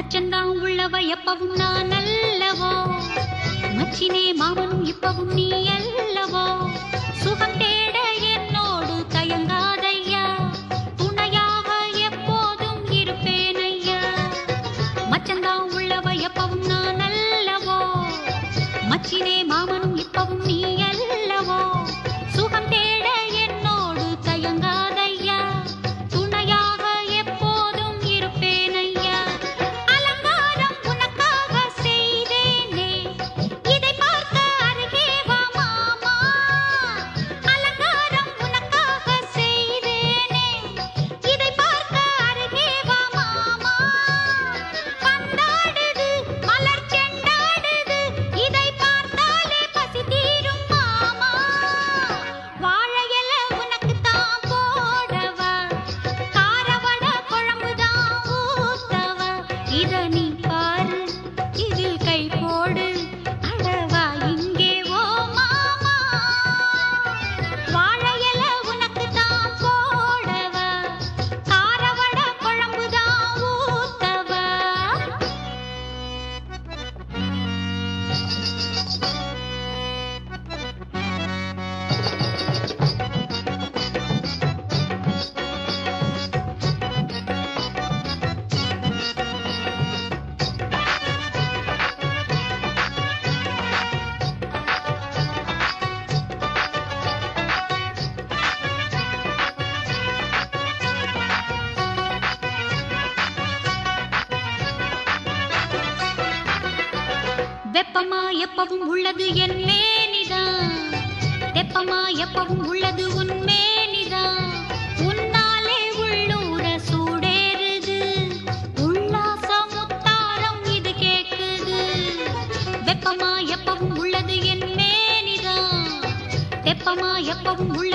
மச்சந்தான் உள்ளவ எப்பவும் நான் அல்லவோ மச்சினே மாமனும் இப்பவும் நீ அல்லவோ சுகம் தேட என்னோடு தயங்காதையா துணையாக எப்போதும் இருப்பேன் ஐயா மச்சந்தான் உள்ளவ எப்பவும் நான் அல்லவோ மச்சினே மாமனும் இப்பவும் நீ அல்லவோ சுகம் தேட என்னோடு தயங்காதையா துணையாக எப்போதும் இருப்பேன் ஐயா அலங்காரம் உனக்காக செய்தேனே இதை பார்க்க அருகே வா மாமா அலங்காரம் உனக்காக செய்தேனே இதை பார்க்க அருகே வா மாமா பந்தாடுது மலர் செண்டாடுது இதை பார்த்தாலே பசி தீரும் மாமா வாழையில உனக்கு தான் போடவா காரவட குழம்பு தான் ஊத்தவா இத நீ பாரு இதில் கை போடு அடவா இங்கே ஓ மாமா வாழையில உனக்கு தான் போடவா காரவட குழம்பு தான் ஊத்தவா வெப்பமா எப்பவும் உள்ளது என் மேனிதான் வெப்பமா எப்பவும் உள்ளது உன் மேனிதான் உன்னாலே உள்ளூர சூடேறுது உல்லாச முத்தாரம் இது கேக்குது வெப்பமா எப்பவும் உள்ளது என் மேனிதான் வெப்பமா எப்பவும் உள்ளது